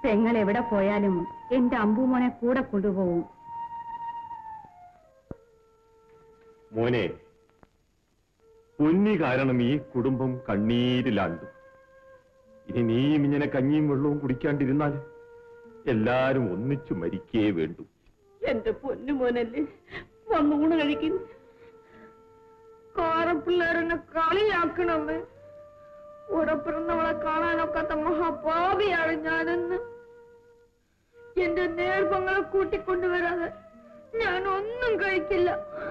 പെങ്ങൾ എവിടെ പോയാലും എന്റെ അമ്പുമോനെ കൂടെ കൊണ്ടുപോകും മോനെ പൊന്നി കാരണം ഈ കുടുംബം കണ്ണീരിലാണ്ടു ഇനി നീയും ഇങ്ങനെ കഞ്ഞിയും വെള്ളവും കുടിക്കാണ്ടിരുന്നാൽ എല്ലാരും ഒന്നിച്ചു മരിക്കേ വേണ്ടു എന്റെ പൊന്നുമോനല്ലേ വന്നൂണ് കഴിക്കുന്നു കാരപ്പിള്ളേരെന്നെ കളിയാക്കണമേ കൂടെ പിറന്നവളെ കാണാനൊക്കാത്ത മഹാപാപിയാണ് ഞാനെന്ന് എന്റെ നേർപ്പങ്ങളെ കൂട്ടിക്കൊണ്ടുവരാതെ ഞാൻ ഒന്നും കഴിക്കില്ല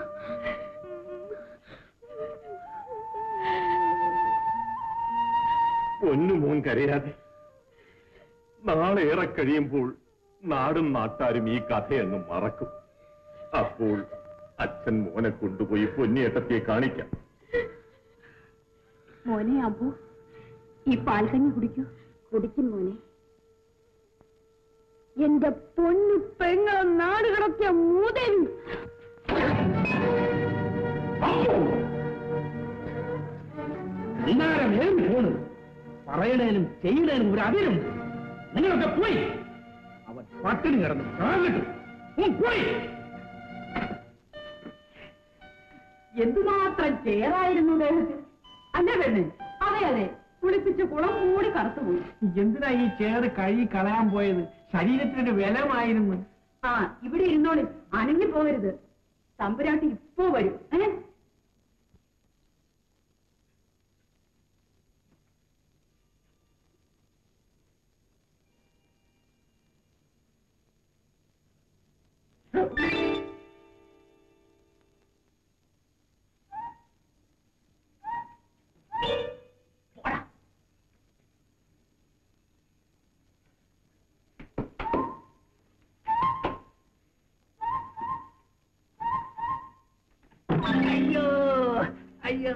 പൊന്നു മോൻ കരയാതെ നാളെ ഏറെ കഴിയുമ്പോൾ നാടും നാട്ടാരും ഈ കഥയെന്ന് മറക്കും അപ്പോൾ അച്ഛൻ മോനെ കൊണ്ടുപോയി പൊന്നിയേട്ടത്തിയെ കാണിക്കാം മോനെ അബു ഈ പാൽക്കഞ്ഞി കുടിക്കൂ കുടിക്കും മോനെ എന്റെ പൊന്നു പെങ്ങളെ നാട് കിടക്കിയ മൂതൻ അന്നാരം ഏറി പോണു പറയണേനും ചെയ്യണേനും ഒരു അതിരുണ്ട് നിങ്ങളൊക്കെ പോയി അവൻ പട്ടിണി കിടന്ന് കാകട്ടു പോയി എന്തുമാത്രം ചേറായിരുന്നു ദേഹത്തിൽ അല്ലേ പെണ്ണെ അതെ അതെ കുളിപ്പിച്ച് കുളം മൂടി കറുത്തുപോയി എന്തിനാ ഈ ചേറ് കഴുകി കളയാൻ പോയത് ശരീരത്തിനൊരു ബലമായിരുന്നു ആ ഇവിടെ ഇരുന്നോളി അനങ്ങി പോകരുത് തമ്പുരാട്ടി ഇപ്പോ വരും ഏ അയ്യോ അയ്യോ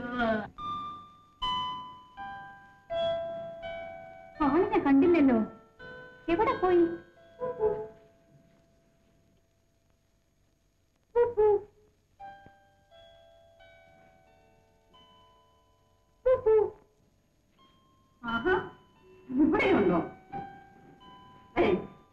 ആളിനെ കണ്ടില്ലല്ലോ എവിടെ പോയി ആഹാ ഇവിടെയുണ്ടോ വരൂ.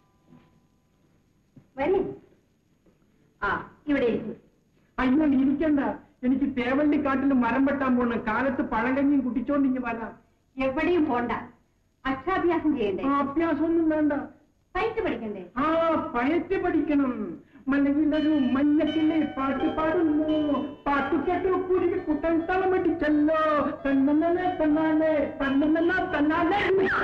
വരൂ. ആ ഇവിടെ ഇരിക്കൂ. അയ്യോ ഇരിക്കണ്ട എനിക്ക് തേവള്ളിക്കാട്ടിൽ മരം വെട്ടാൻ പോണ കാലത്ത് പഴങ്കഞ്ഞിയും കുട്ടിച്ചോണ്ടിങ്ങി വരാം എവിടെയും പോണ്ട അക്ഷാഭ്യാസം ചെയ്യണ്ടേ ആ അഭ്യാസമൊന്നും വേണ്ട പൈറ്റ് പഠിക്കണ്ടേ ആ പയറ്റ് പഠിക്കണം മലകിലൊരു മഞ്ഞക്കിലെ പാട്ട് പാടുന്നു പാട്ടു കേട്ടു കുരുവി കുട്ടൻ തളമടിച്ചല്ലോ തന്നനെ തന്നാലെ തന്നന തന്നാലെ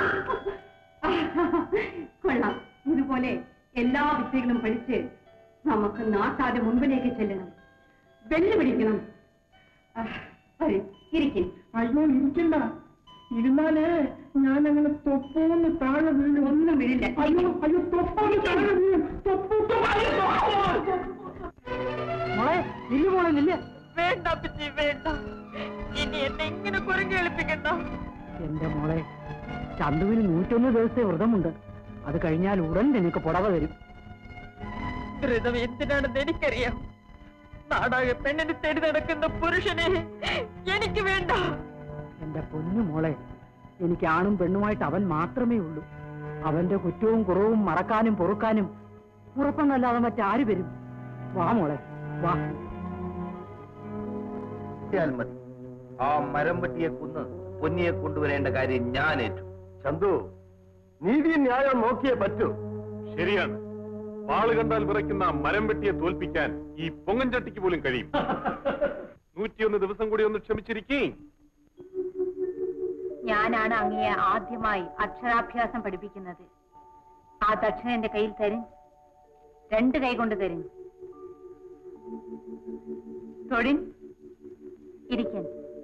കൊള്ളാം ഇതുപോലെ എല്ലാ വിദ്യകളും പഠിച്ച് നമുക്ക് നാട്ടാതെ മുൻപിലേക്ക് ചെല്ലണം വെല്ലുപിടിക്കണം ആ, വരൂ, ഇരിക്കും അയ്യോ ഇരിക്കണ്ട ഇരുന്നാലേ ഞാൻ അങ്ങനെ തൊപ്പോന്ന് താഴെ വീഴും ഒന്നും വീഴില്ല അയ്യോ അയ്യോ തൊപ്പോന്ന് താഴെ വീഴും തൊപ്പു തൊപ്പു, അയ്യോ, മോളെ നില്ല് മോളെ നില്ല് വേണ്ട പിച്ചി വേണ്ട ഇനി എന്നെ ഇങ്ങനെ കുരങ്ങി എളിപ്പിക്കണ്ട എന്റെ മോളെ ചന്തുവിന് നൂറ്റൊന്ന് ദിവസത്തെ വ്രതമുണ്ട് അത് കഴിഞ്ഞാൽ ഉടൻ നിനക്ക് പുടവ തരും വ്രതം എന്തിനാണെന്ന് എനിക്കറിയാം നാടാകെ പെണ്ണിന് തേടി നടക്കുന്ന പുരുഷനെ എനിക്ക് വേണ്ട എന്റെ പൊന്നു മോളെ എനിക്ക് ആണും പെണ്ണുമായിട്ട് അവൻ മാത്രമേ ഉള്ളൂ അവന്റെ കുറ്റവും കുറവും മറക്കാനും പൊറുക്കാനും ഉറപ്പെന്നല്ലാതെ മറ്റാര് വരും വാ മോളെ വാ കിട്ടിയാൽ മതി ആ മരം വെട്ടിയെ കുന്ന് പൊന്നിയെ കൊണ്ടുവരേണ്ട കാര്യം ഞാൻ ഏറ്റു ചന്തു നീതി ന്യായം നോക്കിയേ പറ്റൂ ശരിയാണ് വാള് കണ്ടാൽ വിറയ്ക്കുന്ന മരം വെട്ടിയെ തോൽപ്പിക്കാൻ ഈ പൊങ്ങൻചട്ടിക്ക് പോലും കഴിയും നൂറ്റിയൊന്ന് ദിവസം കൂടി ഒന്ന് ക്ഷമിച്ചിരിക്കേ ഞാനാണ് അങ്ങയെ ആദ്യമായി അക്ഷരാഭ്യാസം പഠിപ്പിക്കുന്നത് ആ ദക്ഷിണ എന്റെ കയ്യിൽ തരും രണ്ട് കൈ കൊണ്ട് തരും തൊഴിൻ ഇരിക്കാൻ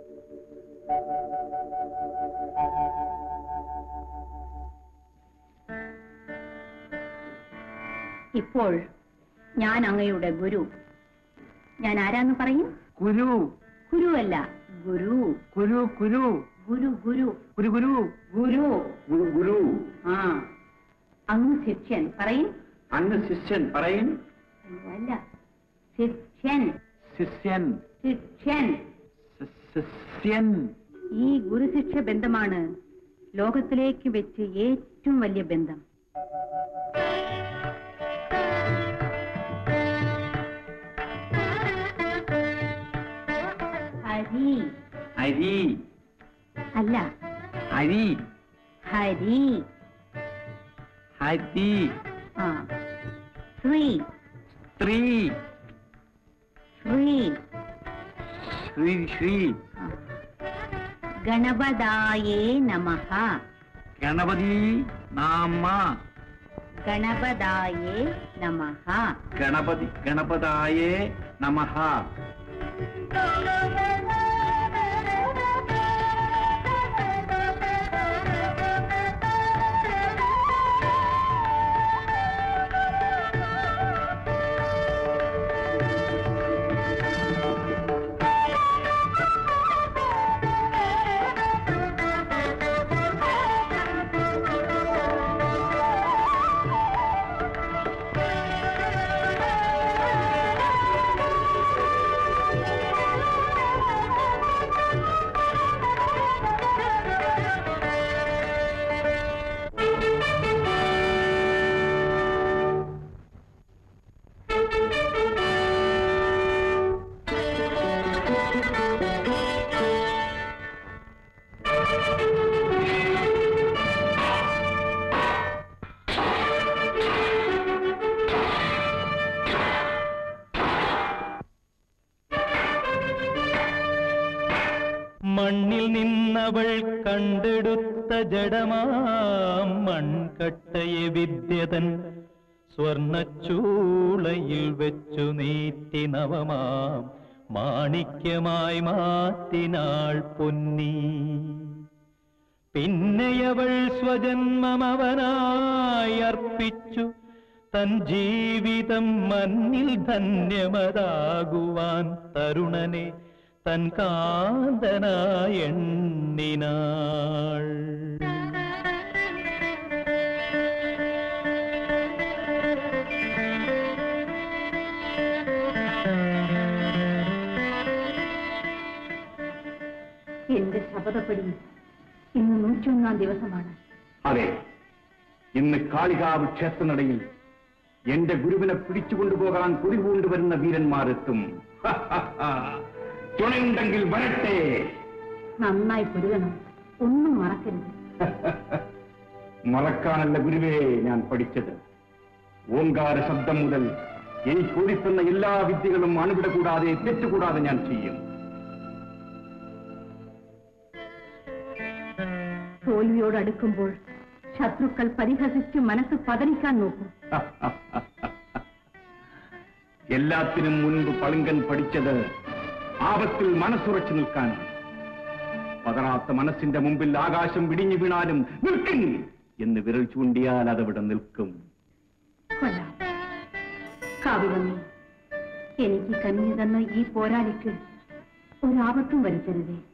ഇപ്പോൾ ഞാൻ അങ്ങയുടെ ഗുരു ഞാൻ ആരാന്ന് പറയും കുരു ഗുരുവല്ല ഗുരു കുരു കുരു ഗുരു ഗുരു കുരു കുരു ഗുരു ഗുരു ഗുരു ആ അങ്ങ് ശിഷ്യൻ പറയും അങ്ങ് ശിഷ്യൻ പറയും അല്ല ശിഷ്യൻ ശിഷ്യൻ ശിഷ്യൻ ശിഷ്യൻ ഈ ഗുരുശിക്ഷ ബന്ധമാണ് ലോകത്തിലേക്ക് വെച്ച് ഏറ്റവും വലിയ ബന്ധം ഹരി അരി അല്ല അരി ഹരി ഹരി ആ ശ്രീ സ്ത്രീ ശ്രീ ശ്രീ ശ്രീ ആ. ഗണപതായേ നമഃ ഗണപതി നാമ ഗണപതായേ നമഃ ഗണപതി ഗണപതായേ നമഃ മണ്ണിൽ നിന്നവൾ കണ്ടെടുത്ത ജഡമാം മൺകട്ടയെ വിദ്യതൻ സ്വർണച്ചൂളയിൽ വെച്ചു നീറ്റി നവമാം മാണിക്യമായി മാറ്റിനാൾ പൊന്നി പിന്നെയവൾ സ്വജന്മമവനായി അർപ്പിച്ചു തൻ ജീവിതം മണ്ണിൽ ധന്യമതാകുവാൻ തരുണനെ തൻ കാന്തനായ എണ്ണിനാൾ എന്റെ ശപഥപ്പടി ഇന്ന് നൂറ്റിയൊന്നാം ദിവസമാണ് അതെ ഇന്ന് കാളികാവ് ക്ഷേത്രനടയിൽ എന്റെ ഗുരുവിനെ പിടിച്ചുകൊണ്ടുപോകാൻ കുടികൊണ്ടുവരുന്ന വീരന്മാരെത്തും തുണയുണ്ടെങ്കിൽ വരട്ടെ നന്നായി പൊരുകണം ഒന്നും മറക്കരുത് മറക്കാനല്ല ഗുരുവേ ഞാൻ പഠിച്ചത് ഓങ്കാര ശബ്ദം മുതൽ എനിക്ക് ഓടിത്തുന്ന എല്ലാ വിദ്യകളും അണുവിട കൂടാതെ തെറ്റുകൂടാതെ ഞാൻ ചെയ്യും തോൽവിയോട് അടുക്കുമ്പോൾ ശത്രുക്കൾ പരിഹസിച്ച് മനസ്സ് പതനിക്കാൻ നോക്കും എല്ലാത്തിനും മുൻപ് പളുങ്കൻ പഠിച്ചത് ആപത്തിൽ മനസ്സുറച്ചു നിൽക്കാനാണ് പതറാത്ത മനസ്സിന്റെ മുമ്പിൽ ആകാശം വിടിഞ്ഞു വീണാലും നിൽക്കും എന്ന് വിരൽ ചൂണ്ടിയാൽ അതവിടെ നിൽക്കും കൊള്ളാം കാവിലമ്മേ എനിക്ക് കനിഞ്ഞു തന്ന ഈ പോരാളിക്ക് ഒരാപത്തും വരുത്തരുതേ